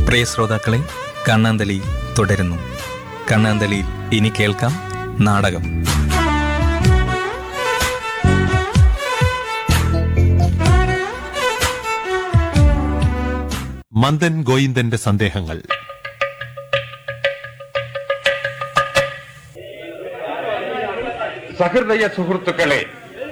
പ്രിയ ശ്രോതാക്കളെ കണ്ണാന്തലി തുടരുന്നു കണ്ണാന്തലിയിൽ ഇനി കേൾക്കാം നാടകം മന്ദൻ ഗോയിന്ദന്റെ സന്ദേഹങ്ങൾ സഹൃദയ സുഹൃത്തുക്കളെ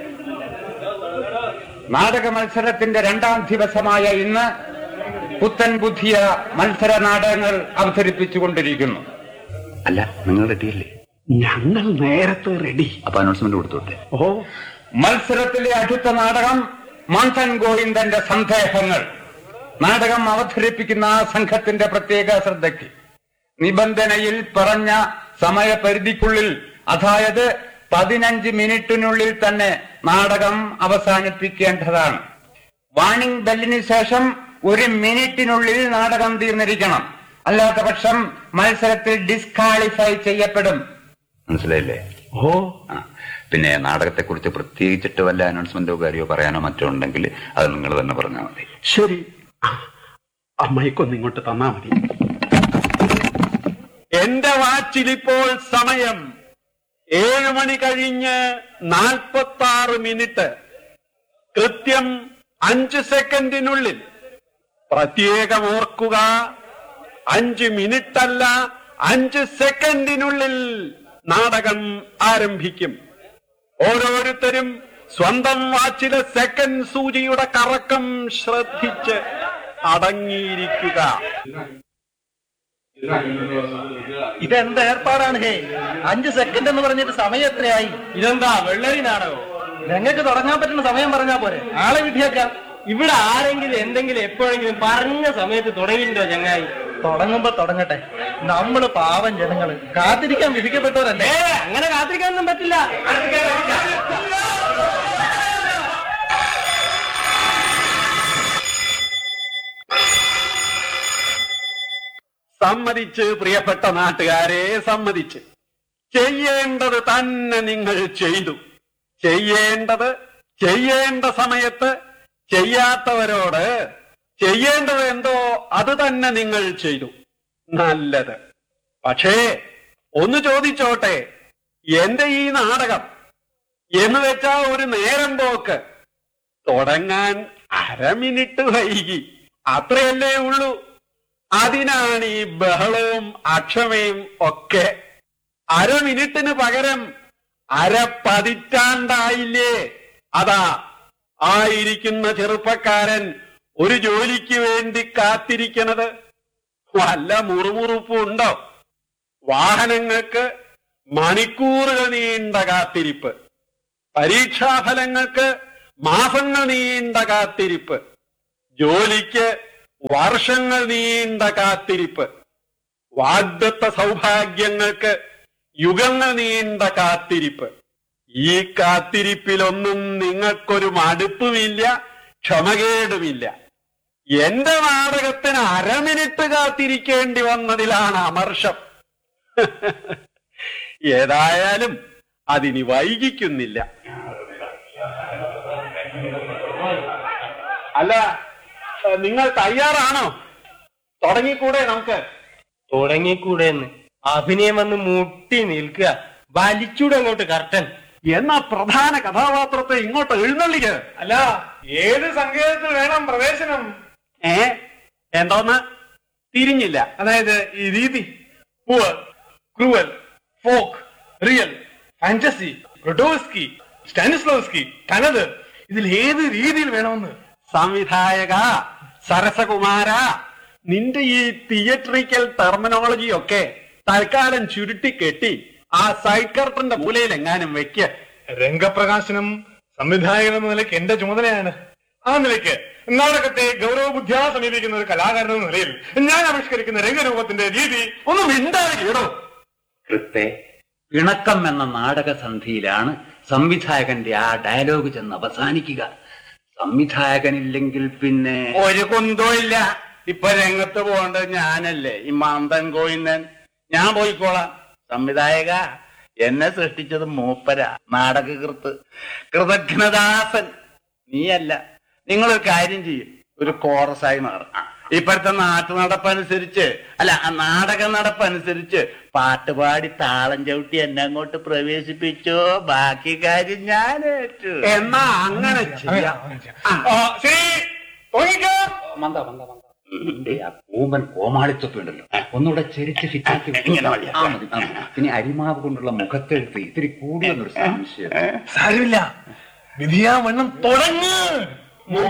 നാടക മത്സരത്തിന്റെ രണ്ടാം ദിവസമായ ഇന്ന് പുത്തൻ പുതിയ മത്സര നാടകങ്ങൾ അവതരിപ്പിച്ചുകൊണ്ടിരിക്കുന്നു അല്ല നിങ്ങൾ റെഡിയല്ലേ ഞങ്ങൾ നേരത്തെ റെഡി അപ്പൊ അനൗൺസ്മെന്റ് കൊടുത്തോട്ടെ ഓ മത്സരത്തിലെ അടുത്ത നാടകം മന്തൻ ഗോവിന്ദന്റെ സന്ദേഹങ്ങൾ നാടകം അവതരിപ്പിക്കുന്ന ആ സംഘത്തിന്റെ പ്രത്യേക ശ്രദ്ധയ്ക്ക് നിബന്ധനയിൽ പറഞ്ഞ സമയപരിധിക്കുള്ളിൽ അതായത് പതിനഞ്ച് മിനിറ്റിനുള്ളിൽ തന്നെ നാടകം അവസാനിപ്പിക്കേണ്ടതാണ് വാണിംഗ് ബെല്ലിന് ശേഷം ഒരു മിനിറ്റിനുള്ളിൽ നാടകം തീർന്നിരിക്കണം അല്ലാത്ത പക്ഷം മത്സരത്തിൽ ഡിസ്കാളിഫൈ ചെയ്യപ്പെടും മനസ്സിലായില്ലേ ഓ ആ പിന്നെ നാടകത്തെ കുറിച്ച് പ്രത്യേകിച്ചിട്ട് വല്ല അനൗൺസ്മെന്റോ കാര്യമോ പറയാനോ മറ്റോ ഉണ്ടെങ്കിൽ അത് നിങ്ങൾ തന്നെ പറഞ്ഞാൽ മതി ശരി ആ, ആ മൈക്കൊന്ന് ഇങ്ങോട്ട് തന്നാ മതി എന്റെ വാച്ചിൽ ഇപ്പോൾ സമയം ഏഴ് മണി കഴിഞ്ഞ് നാൽപ്പത്തി ആറ് മിനിറ്റ് കൃത്യം അഞ്ച് സെക്കൻഡിനുള്ളിൽ പ്രത്യേകം ഓർക്കുക അഞ്ച് മിനിറ്റ് അല്ല അഞ്ച് സെക്കൻഡിനുള്ളിൽ നാടകം ആരംഭിക്കും ഓരോരുത്തരും സ്വന്തം വാച്ചിലെ സെക്കൻഡ് സൂചിയുടെ കറക്കം ശ്രദ്ധിച്ച് അടങ്ങിയിരിക്കുക ഇതെന്ത് ഏർപ്പാടാണ് ഹേ അഞ്ച് സെക്കൻഡ് എന്ന് പറഞ്ഞിട്ട് സമയം എത്രയായി ഇതെന്താ വെള്ളരി നാടകോ ഞങ്ങൾക്ക് തുടങ്ങാൻ പറ്റുന്ന സമയം പറഞ്ഞാ പോരെ ആളെ വിട്ടിയേക്കാം ഇവിടെ ആരെങ്കിലും എന്തെങ്കിലും എപ്പോഴെങ്കിലും പറഞ്ഞ സമയത്ത് തുടങ്ങിയിട്ടുണ്ടോ ചങ്ങായി തുടങ്ങുമ്പോ തുടങ്ങട്ടെ നമ്മള് പാവം ജനങ്ങള് കാത്തിരിക്കാൻ വിധിക്കപ്പെട്ടവരല്ലേ ഏ അങ്ങനെ കാത്തിരിക്കാനൊന്നും പറ്റില്ല സമ്മതിച്ച് പ്രിയപ്പെട്ട നാട്ടുകാരെ സമ്മതിച്ച് ചെയ്യേണ്ടത് തന്നെ നിങ്ങൾ ചെയ്തു ചെയ്യേണ്ടത് ചെയ്യേണ്ട സമയത്ത് ചെയ്യാത്തവരോട് ചെയ്യേണ്ടത് എന്തോ അത് തന്നെ നിങ്ങൾ ചെയ്തു നല്ലത് പക്ഷേ ഒന്ന് ചോദിച്ചോട്ടെ എന്റെ ഈ നാടകം എന്ന് വെച്ചാ ഒരു നേരം പോക്ക് തുടങ്ങാൻ അര മിനിറ്റ് വൈകി അത്രയല്ലേ ഉള്ളൂ അതിനാണ് ഈ ബഹളവും അക്ഷമയും ഒക്കെ അര മിനിറ്റിന് പകരം അര പതിറ്റാണ്ടായില്ലേ അതാ ആയിരിക്കുന്ന ചെറുപ്പക്കാരൻ ഒരു ജോലിക്ക് വേണ്ടി കാത്തിരിക്കണത് വല്ല മുറുമുറുപ്പും ഉണ്ടോ വാഹനങ്ങൾക്ക് മണിക്കൂറുകൾ നീണ്ട കാത്തിരിപ്പ് പരീക്ഷാഫലങ്ങൾക്ക് മാസങ്ങൾ നീണ്ട കാത്തിരിപ്പ് ജോലിക്ക് വർഷങ്ങൾ നീണ്ട കാത്തിരിപ്പ് വാഗ്ദത്ത സൗഭാഗ്യങ്ങൾക്ക് യുഗങ്ങൾ നീണ്ട കാത്തിരിപ്പ് ഈ കാത്തിരിപ്പിലൊന്നും നിങ്ങൾക്കൊരു മടുപ്പുമില്ല ക്ഷമകേടുമില്ല എന്റെ നാടകത്തിന് അരമിനിറ്റ് കാത്തിരിക്കേണ്ടി വന്നതിലാണ് അമർഷം ഏതായാലും അതിനി വൈകിക്കുന്നില്ല അല്ല ഏഹ്, നിങ്ങൾ തയ്യാറാണോ തുടങ്ങിക്കൂടെ നമുക്ക് തുടങ്ങിക്കൂടെന്ന് അഭിനയം വന്ന് മുട്ടി നിൽക്കുക വലിച്ചൂടെ അങ്ങോട്ട് കർട്ടൻ എന്നാ പ്രധാന കഥാപാത്രത്തെ ഇങ്ങോട്ട് എഴുന്നള്ളിക്ക് അല്ല ഏത് സങ്കേതത്തിൽ വേണം പ്രവേശനം ഏ എന്തോന്ന് തിരിഞ്ഞില്ല അതായത് ഈ രീതി poor cruel folk real fantasy റൊഡോസ്കി സ്റ്റാനിസ്ലോസ്കി തനത് ഇതിൽ ഏത് രീതിയിൽ വേണമെന്ന് സംവിധായക സരസകുമാര നിന്റെ ഈ തിയേറ്ററിക്കൽ ടെർമിനോളജി ഒക്കെ തൽക്കാലം ചുരുട്ടി കെട്ടി ആ സൈഡ് കർട്ടന്റെ മൂലയിൽ എങ്ങാനും വെക്ക് രംഗപ്രകാശനം സംവിധായകൻ എന്ന നിലയ്ക്ക് എന്റെ ചുമതലയാണ് ആ നിലയ്ക്ക് നാടകത്തെ ഗൗരവബുദ്ധിയാ സമീപിക്കുന്ന ഒരു കലാകാരൻ എന്ന നിലയിൽ ഞാൻ ആവിഷ്കരിക്കുന്ന രംഗരൂപത്തിന്റെ രീതി ഒന്ന് മിണ്ടാതിടോ കൃത്തെ ഇണക്കം എന്ന നാടകസന്ധിയിലാണ് സംവിധായകന്റെ ആ ഡയലോഗ് ചെന്ന് അവസാനിക്കുക സംവിധായകനില്ലെങ്കിൽ പിന്നെ ഒരു കുന്തവും ഇല്ല ഇപ്പൊ രംഗത്ത് പോകേണ്ടത് ഞാനല്ലേ ഈ മാന്തൻ കോയിന്നൻ ഞാൻ പോയിക്കോളാം സംവിധായക എന്നെ സൃഷ്ടിച്ചത് മൂപ്പര നാടകകൃത്ത് കൃതജ്ഞദാസൻ നീയല്ല നിങ്ങളൊരു കാര്യം ചെയ്യും ഒരു കോറസായി മാറും ആ, ഇപ്പോഴത്തെ നാട്ടു നടപ്പനുസരിച്ച് അല്ല ആ നാടക നടപ്പനുസരിച്ച് പാട്ടുപാടി താളം ചവിട്ടി എന്നെ അങ്ങോട്ട് പ്രവേശിപ്പിച്ചോ ബാക്കി കാര്യം ഞാൻ ഏറ്റു എന്നാ അങ്ങനെ ചെയ്യാം ആ, ശരി തുടങ്ങിക്കാം മന്ദ മന്ദ മന്ദ നിന്റെ ആ കൂമ്പൻ കോമാളിത്തൊപ്പി ഉണ്ടല്ലോ ഒന്നുകൂടെ ചെരിച്ച് ഫിറ്റാക്കി വെക്ക്. ഇങ്ങനെ മതി. ആ, മതി, ആ, മതി. പിന്നെ അരിമാവ് കൊണ്ടുള്ള മുഖത്തെഴുത്ത് ഇത്തിരി കൂടിയെന്നൊരു സംശയം സാരമില്ല വിധിയാ വണ്ണം തുടങ്ങ്